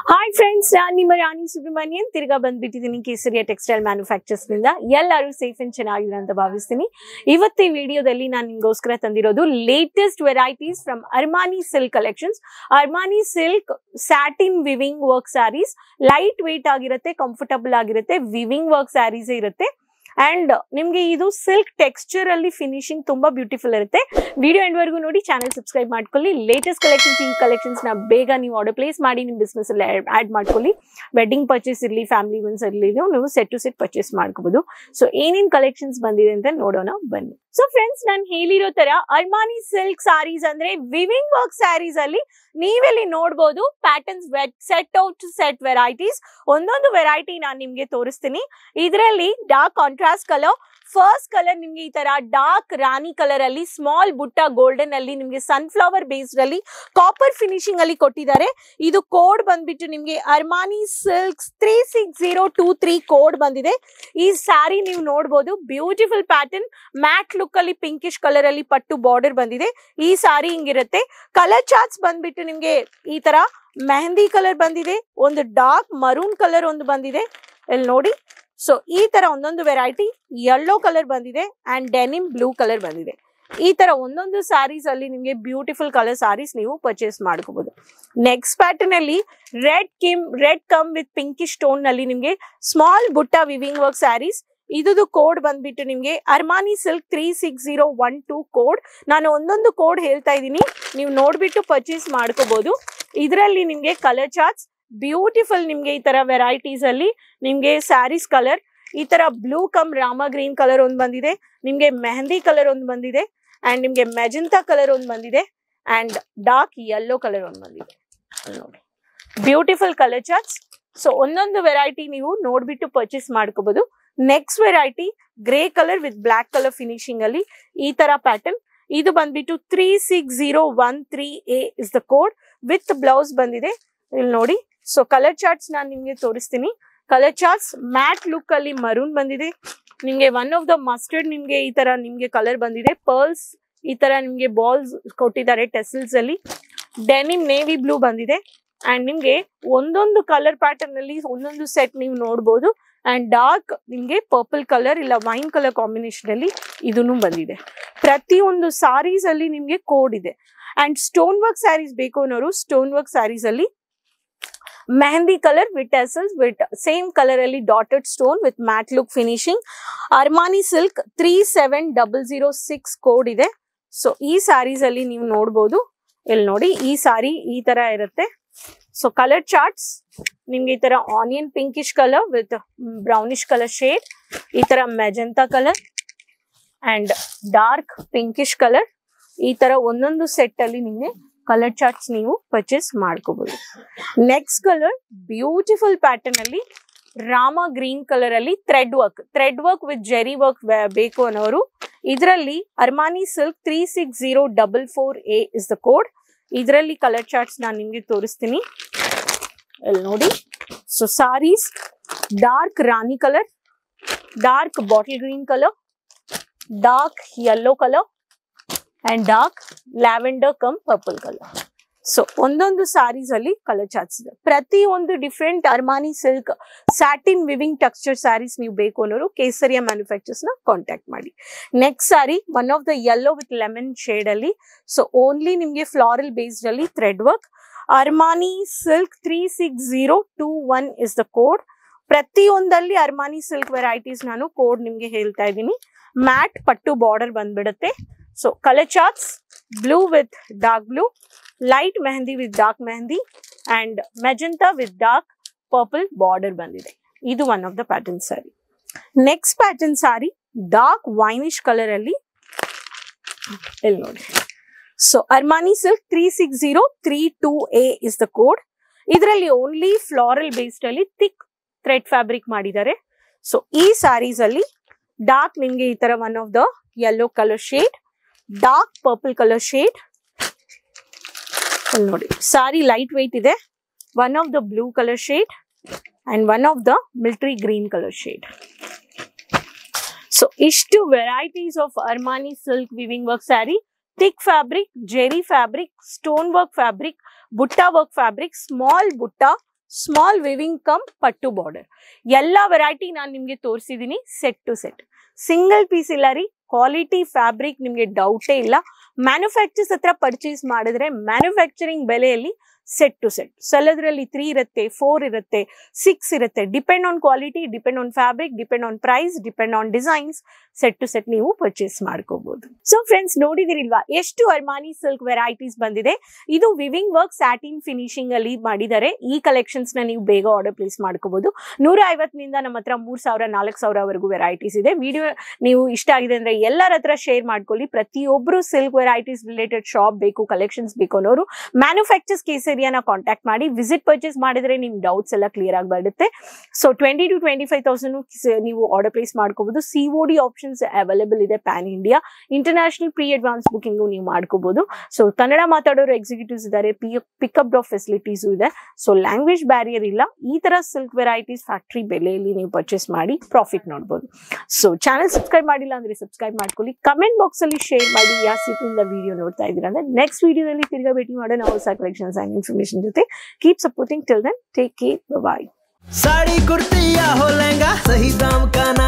hi friends ನಾನು ನಿಮ್ಮ ರಾಣಿ ಸುಬ್ರಹ್ಮಣ್ಯನ್ ತಿರ್ಗಾ ಬಂದ್ಬಿಟ್ಟಿದ್ದೀನಿ ಕೇಸರಿಯ ಟೆಕ್ಸ್ಟೈಲ್ ಮ್ಯಾನುಫ್ಯಾಕ್ಚರ್ಸ್ ನಿಂದ ಎಲ್ಲರೂ ಸೇಫ್ ಅಂಡ್ ಚೆನ್ನಾಗಿದೆ ಅಂತ ಭಾವಿಸ್ತೀನಿ ಇವತ್ತು ಈ ವಿಡಿಯೋದಲ್ಲಿ ನಾನು ನಿಮ್ಗೋಸ್ಕರ ತಂದಿರೋದು latest varieties from Armani silk collections Armani silk satin weaving work sarees light weight ಆಗಿರುತ್ತೆ ಕಂಫರ್ಟಬಲ್ ಆಗಿರುತ್ತೆ ವಿವಿಂಗ್ ವರ್ಕ್ ಸ್ಯಾರೀಸ್ ಇರುತ್ತೆ ಅಂಡ್ ನಿಮ್ಗೆ ಇದು ಸಿಲ್ಕ್ ಟೆಕ್ಸ್ಚರ್ ಅಲ್ಲಿ ಫಿನಿಶಿಂಗ್ ತುಂಬಾ ಬ್ಯೂಟಿಫುಲ್ ಇರುತ್ತೆ ವಿಡಿಯೋ ಎಂಡ್ ವರೆಗೂ ನೋಡಿ ಚಾನಲ್ ಸಬ್ಸ್ಕ್ರೈಬ್ ಮಾಡ್ಕೊಳ್ಳಿ ಲೇಟೆಸ್ಟ್ ಕಲೆಕ್ಷನ್ಸ್ ಈ ಕಲೆಕ್ಷನ್ಸ್ ನ ಬೇಗ ನೀವು ಆರ್ಡರ್ ಪ್ಲೇಸ್ ಮಾಡಿ ನಿಮ್ಮ ಬಿಸ್ನೆಸ್ ಅಲ್ಲಿ ಆಡ್ ಮಾಡ್ಕೊಳ್ಳಿ ವೆಡ್ಡಿಂಗ್ ಪರ್ಚೇಸ್ ಇರಲಿ ಫ್ಯಾಮಿಲಿ ಒನ್ಸ್ ಇರಲಿ ನೀವು ಸೆಟ್ ಟು ಸೆಟ್ ಪರ್ಚೇಸ್ ಮಾಡ್ಕೋಬಹುದು ಸೊ ಏನೇನ್ ಕಲೆಕ್ಷನ್ಸ್ ಬಂದಿದೆ ಅಂತ ನೋಡೋಣ ಬನ್ನಿ ಸೊ ಫ್ರೆಂಡ್ಸ್ ನಾನು ಹೇಳಿರೋ ತರ ಅರ್ಮಾನಿ ಸಿಲ್ಕ್ ಸಾರೀಸ್ ಅಂದ್ರೆ ವಿವಿಂಗ್ ವರ್ಕ್ ಸ್ಯಾರೀಸ್ ಅಲ್ಲಿ ನೀವೆಲ್ಲಿ ನೋಡ್ಬೋದು patterns set out set varieties ಒಂದೊಂದು ವೆರೈಟಿ ನಾನು ನಿಮ್ಗೆ ತೋರಿಸ್ತೀನಿ ಇದರಲ್ಲಿ dark contrast colour first colour ನಿಮ್ಗೆ ಈ ತರ ಡಾರ್ಕ್ ರಾಣಿ ಕಲರ್ ಅಲ್ಲಿ ಸ್ಮಾಲ್ ಬುಟ್ಟ ಗೋಲ್ಡನ್ ಅಲ್ಲಿ ನಿಮ್ಗೆ ಸನ್ಫ್ಲವರ್ ಬೇಸ್ಡ್ ಅಲ್ಲಿ ಕಾಪರ್ ಫಿನಿಶಿಂಗ್ ಅಲ್ಲಿ ಕೊಟ್ಟಿದ್ದಾರೆ ಇದು ಕೋಡ್ ಬಂದ್ಬಿಟ್ಟು ನಿಮ್ಗೆ Armani silks three six zero two three code ಬಂದಿದೆ ಈ ಸ್ಯಾರಿ ನೀವು ನೋಡ್ಬೋದು ಬ್ಯೂಟಿಫುಲ್ ಪ್ಯಾಟರ್ನ್ ಮ್ಯಾಟ್ ಲುಕ್ ಅಲ್ಲಿ ಪಿಂಕಿಶ್ ಕಲರ್ ಅಲ್ಲಿ ಪಟ್ಟು ಬಾರ್ಡರ್ ಬಂದಿದೆ ಈ ಸಾರಿ ಹಿಂಗಿರುತ್ತೆ ಕಲರ್ ಚಾರ್ಟ್ಸ್ ಬಂದ್ಬಿಟ್ಟು ನಿಮ್ಗೆ ಈ ತರ ಮೆಹಂದಿ ಕಲರ್ ಬಂದಿದೆ ಒಂದು ಡಾರ್ಕ್ ಮರೂನ್ ಕಲರ್ ಒಂದು ಬಂದಿದೆ ಇಲ್ಲಿ ನೋಡಿ ಸೊ ಈ ತರ ಒಂದೊಂದು ವೆರೈಟಿ ಯೆಲ್ಲೋ ಕಲರ್ ಬಂದಿದೆ ಅಂಡ್ ಡೆನಿಮ್ ಬ್ಲೂ ಕಲರ್ ಬಂದಿದೆ ಈ ತರ ಒಂದೊಂದು ಸ್ಯಾರೀಸ್ ಅಲ್ಲಿ ನಿಮ್ಗೆ ಬ್ಯೂಟಿಫುಲ್ ಕಲರ್ ಸ್ಯಾರೀಸ್ ನೀವು ಪರ್ಚೇಸ್ ಮಾಡ್ಕೋಬಹುದು ನೆಕ್ಸ್ಟ್ ಪ್ಯಾಟರ್ನ್ ಅಲ್ಲಿ red cum red cum with pinkish stone ನಲ್ಲಿ ನಿಮ್ಗೆ small butta weaving work sarees ಇದುದು ಕೋಡ್ ಬಂದ್ಬಿಟ್ಟು ನಿಮ್ಗೆ Armani silk three six zero one two code ನಾನು ಒಂದೊಂದು ಕೋಡ್ ಹೇಳ್ತಾ ಇದ್ದೀನಿ ನೀವು ನೋಡ್ಬಿಟ್ಟು ಪರ್ಚೇಸ್ ಮಾಡ್ಕೋಬಹುದು ಇದರಲ್ಲಿ ನಿಮ್ಗೆ ಕಲರ್ ಚಾರ್ಟ್ಸ್ ಬ್ಯೂಟಿಫುಲ್ ನಿಮ್ಗೆ ಈ ತರ ವೆರೈಟೀಸ್ ಅಲ್ಲಿ ನಿಮ್ಗೆ ಸ್ಯಾರೀಸ್ ಕಲರ್ ಈ ತರ blue cum rama green colour ಒಂದು ಬಂದಿದೆ ನಿಮ್ಗೆ ಮೆಹಂದಿ ಕಲರ್ ಒಂದು ಬಂದಿದೆ ಅಂಡ್ ನಿಮ್ಗೆ ಮೆಜಂತಾ ಕಲರ್ ಒಂದು ಬಂದಿದೆ ಅಂಡ್ ಡಾರ್ಕ್ ಯೆಲ್ಲೋ ಕಲರ್ ಒಂದು ಬಂದಿದೆ ಅಲ್ಲಿ ನೋಡಿ ಬ್ಯೂಟಿಫುಲ್ ಕಲರ್ ಚಾರ್ಟ್ಸ್ ಸೊ ಒಂದೊಂದು ವೆರೈಟಿ ನೀವು ನೋಡ್ಬಿಟ್ಟು ಪರ್ಚೇಸ್ ಮಾಡ್ಕೋಬಹುದು next variety grey colour with black colour finishing ಅಲ್ಲಿ ಈ ತರ ಪ್ಯಾಟರ್ನ್ ಇದು ಬಂದ್ಬಿಟ್ಟು three six zero one three A is the code with blouse ಬಂದಿದೆ ಇಲ್ಲಿ ನೋಡಿ ಸೊ ಕಲರ್ ಚಾರ್ಟ್ಸ್ ನಾನು ನಿಮ್ಗೆ ತೋರಿಸ್ತೀನಿ ಕಲರ್ ಚಾರ್ಟ್ಸ್ ಮ್ಯಾಟ್ ಲುಕ್ ಅಲ್ಲಿ ಮರೂನ್ ಬಂದಿದೆ ನಿಮ್ಗೆ ಒನ್ ಆಫ್ ದ ಮಸ್ಟರ್ಡ್ ನಿಮ್ಗೆ ಈ ತರ ನಿಮ್ಗೆ ಕಲರ್ ಬಂದಿದೆ ಪರ್ಲ್ಸ್ ಈ ತರ ನಿಮ್ಗೆ ಬಾಲ್ಸ್ ಕೊಟ್ಟಿದ್ದಾರೆ ಟೆಸಲ್ಸ್ ಅಲ್ಲಿ ಡೆನಿಮ್ ನೇವಿ ಬ್ಲೂ ಬಂದಿದೆ ಅಂಡ್ ನಿಮ್ಗೆ ಒಂದೊಂದು ಕಲರ್ ಪ್ಯಾಟರ್ನ್ ಅಲ್ಲಿ ಒಂದೊಂದು ಸೆಟ್ ನೀವು ನೋಡ್ಬೋದು ಅಂಡ್ ಡಾರ್ಕ್ ನಿಮ್ಗೆ ಪರ್ಪಲ್ ಕಲರ್ ಇಲ್ಲ ವೈನ್ ಕಲರ್ ಕಾಂಬಿನೇಷನ್ ಅಲ್ಲಿ ಇದನ್ನು ಬಂದಿದೆ ಪ್ರತಿಯೊಂದು ಸಾರೀಸ್ ಅಲ್ಲಿ ನಿಮ್ಗೆ ಕೋಡ್ ಇದೆ ಅಂಡ್ ಸ್ಟೋನ್ ವರ್ಕ್ ಸ್ಯಾರೀಸ್ ಬೇಕು ಅನ್ನೋರು ಸ್ಟೋನ್ ವರ್ಕ್ ಸ್ಯಾರೀಸ್ ಅಲ್ಲಿ mehendi colour with tassels with same colour ಅಲ್ಲಿ dotted stone with matte look finishing Armani silk three seven double zero six code ಇದೆ ಸೊ ಈ ಸ್ಯಾರೀಸ್ ಅಲ್ಲಿ ನೀವು ನೋಡ್ಬೋದು ಇಲ್ಲಿ ನೋಡಿ ಈ ಸಾರಿ ಈ ತರ ಇರುತ್ತೆ ಸೊ ಕಲರ್ ಚಾರ್ಟ್ಸ್ ನಿಮ್ಗೆ ಈ ತರ onion pinkish colour with brownish colour shade ಈ ತರ magenta colour and dark pinkish colour ಈ ತರ ಒಂದೊಂದು ಸೆಟ್ ಅಲ್ಲಿ ನಿಮ್ಗೆ ಕಲರ್ ಚಾರ್ಟ್ಸ್ ನೀವು ಪರ್ಚೇಸ್ ಮಾಡ್ಕೋಬಹುದು ನೆಕ್ಸ್ಟ್ ಕಲರ್ ಬ್ಯೂಟಿಫುಲ್ ಪ್ಯಾಟರ್ನ್ ಅಲ್ಲಿ ರಾಮ ಗ್ರೀನ್ ಕಲರ್ ಅಲ್ಲಿ thread work thread work with zari work ಬೇಕು ಅನ್ನೋರು ಇದರಲ್ಲಿ Armani silk three six zero double four A is the code ಇದರಲ್ಲಿ ಕಲರ್ ಚಾರ್ಟ್ಸ್ ನಾನು ನಿಮ್ಗೆ ತೋರಿಸ್ತೀನಿ ಇಲ್ಲಿ ನೋಡಿ so saris dark rani colour dark bottle green colour dark yellow colour and dark lavender cum purple colour so ಒಂದೊಂದು ಸಾರೀಸ್ ಅಲ್ಲಿ ಕಲರ್ ಚಾರ್ಟ್ಸ್ ಇದೆ ಪ್ರತಿ ಒಂದು different Armani silk satin weaving texture sarees ನೀವು ಬೇಕು ಅನ್ನೋರು ಕೇಸರಿಯ ಮ್ಯಾನುಫ್ಯಾಕ್ಚರ್ಸ್ ನ ಕಾಂಟ್ಯಾಕ್ಟ್ ಮಾಡಿ next saree one of the yellow with lemon shade ಅಲ್ಲಿ ಸೊ ಓನ್ಲಿ ನಿಮ್ಗೆ ಫ್ಲಾರಲ್ ಬೇಸ್ಡ್ ಅಲ್ಲಿ thread work Armani silk three six zero two one is the code ಪ್ರತಿಯೊಂದಲ್ಲಿ ಅರ್ಮಾನಿ silk varieties ನಾನು ಕೋಡ್ ನಿಮ್ಗೆ ಹೇಳ್ತಾ ಇದ್ದೀನಿ ಮ್ಯಾಟ್ ಪಟ್ಟು ಬಾರ್ಡರ್ ಬಂದ್ಬಿಡುತ್ತೆ so colour charts blue with dark blue light mehndi with dark mehndi and magenta with dark purple border ಬಂದಿದೆ ಇದು one of the pattern sari next pattern sari dark winish colour ಅಲ್ಲಿ ಇಲ್ಲಿ ನೋಡಿ so Armani silk three six zero three two A is the code ಇದರಲ್ಲಿ only floral based ಅಲ್ಲಿ thick thread fabric ಮಾಡಿದ್ದಾರೆ so ಈ ಸ್ಯಾರೀಸ್ ಅಲ್ಲಿ ಡಾರ್ಕ್ ನಿಮ್ಗೆ ಈ ತರ one of the yellow colour shade dark purple colour shade ನೋಡಿ ಸಾರಿ ಲೈಟ್ ವೆಯ್ಟ್ ಇದೆ one of the blue colour shade and one of the military green colour shade so ಇಷ್ಟು varieties of Armani silk weaving work saree thick fabric zari fabric stone work fabric butta work fabric small butta small weaving cum pattu border ಎಲ್ಲ variety ನಾನು ನಿಮಗೆ ತೋರಿಸಿದ್ದೀನಿ set to set single piece ಇಲ್ಲ ರೀ quality fabric ನಿಮಗೆ ಡೌಟೇ ಇಲ್ಲ manufacturers ಹತ್ರ ಪರ್ಚೇಸ್ ಮಾಡಿದ್ರೆ ಮ್ಯಾನುಫ್ಯಾಕ್ಚರಿಂಗ್ ಬೆಲೆಯಲ್ಲಿ ಸೆಟ್ ಟು ಸೆಟ್ ಸೆಲ್ಲದ್ರಲ್ಲಿ ತ್ರೀ ಇರುತ್ತೆ ಫೋರ್ ಇರುತ್ತೆ ಸಿಕ್ಸ್ ಇರುತ್ತೆ depend on quality depend on fabric depend on price depend on designs set to set ನೀವು ಪರ್ಚೇಸ್ ಮಾಡ್ಕೋಬಹುದು ಸೊ ಫ್ರೆಂಡ್ಸ್ ನೋಡಿದಿರಿಲ್ವಾ ಎಷ್ಟು ಅರ್ಮಾನಿ ಸಿಲ್ಕ್ ವೆರೈಟೀಸ್ ಬಂದಿದೆ ಇದು ವಿವಿಂಗ್ ವರ್ಕ್ ಸ್ಯಾಟಿನ್ ಫಿನಿಶಿಂಗ್ ಅಲ್ಲಿ ಮಾಡಿದ್ದಾರೆ ಈ ಕಲೆಕ್ಷನ್ಸ್ ನ ನೀವು ಬೇಗ ಆರ್ಡರ್ ಪ್ಲೇಸ್ ಮಾಡ್ಕೋಬಹುದು ನೂರ ಐವತ್ತನಿಂದ ನಮ್ಮ ಹತ್ರ ಮೂರ್ ಸಾವಿರ ನಾಲ್ಕು ಸಾವಿರವರೆಗೂ ವೆರೈಟೀಸ್ ಇದೆ ವಿಡಿಯೋ ನೀವು ಇಷ್ಟ ಆಗಿದೆ ಅಂದ್ರೆ ಎಲ್ಲರ ಹತ್ರ ಶೇರ್ ಮಾಡ್ಕೊಳ್ಳಿ ಪ್ರತಿಯೊಬ್ರು ಸಿಲ್ಕ್ ವೆರೈಟೀಸ್ ರಿಲೇಟೆಡ್ ಶಾಪ್ ಬೇಕು ಕಲೆಕ್ಷನ್ಸ್ ಬೇಕು ಅನ್ನೋರು ಮ್ಯಾನುಫ್ಯಾಕ್ಚರ್ಸ್ ಕೇಸರಿಯಾನ ಕಾಂಟ್ಯಾಕ್ಟ್ ಮಾಡಿ ವಿಸಿಟ್ ಪರ್ಚೇಸ್ ಮಾಡಿದ್ರೆ ನಿಮ್ ಡೌಟ್ಸ್ ಎಲ್ಲ ಕ್ಲಿಯರ್ ಆಗಿ ಬರುತ್ತೆ so twenty two twenty five thousand ನೀವು ಆರ್ಡರ್ ಪ್ಲೇಸ್ ಮಾಡ್ಕೋಬಹುದು C O D options available ಇದೆ pan India international pre advance booking ನೀವು ಮಾಡ್ಕೋಬಹುದು ಸೊ ಕನ್ನಡ ಮಾತಾಡೋರು ಎಕ್ಸಿಕ್ಯೂಟಿವ್ಸ್ ಇದ್ದಾರೆ ಪಿ ಪಿಕಪ್ ಡ್ರಾಪ್ ಫೆಸಿಲಿಟೀಸು ಇದೆ ಸೊ ಲ್ಯಾಂಗ್ವೇಜ್ ಬ್ಯಾರಿಯರ್ ಇಲ್ಲ ಈ ತರ ಸಿಲ್ಕ್ ವೆರೈಟೀಸ್ ಫ್ಯಾಕ್ಟ್ರಿ ಬೆಲೆಯಲ್ಲಿ ನೀವು ಪರ್ಚೇಸ್ ಮಾಡಿ ಪ್ರಾಫಿಟ್ ನೋಡ್ಬೋದು ಸೊ ಚಾನಲ್ ಸಬ್ಸ್ಕ್ರೈಬ್ ಮಾಡಿಲ್ಲ ಅಂದ್ರೆ ಸಬ್ಸ್ಕ್ರೈಬ್ ಮಾಡ್ಕೊಳ್ಳಿ ಕಮೆಂಟ್ ಬಾಕ್ಸ್ ಅಲ್ಲಿ ಶೇರ್ ಮಾಡಿ ಯಾವ ಸಿಟಿಯಿಂದ ವಿಡಿಯೋ ನೋಡ್ತಾ ಇದ್ದೀರಾ ಅಂದ್ರೆ ನೆಕ್ಸ್ಟ್ ವಿಡಿಯೋದಲ್ಲಿ ತಿರ್ಗಾ ಭೇಟಿ ಮಾಡೋಣ ಹೊಸ ಕಲೆಕ್ಷನ್ಸ್ ಅಂಡ್ ಇನ್ಫಾರ್ಮೇಶನ್ ಜೊತೆ keep supporting till then take care bye sari kurti या हो लहंगा सही दाम का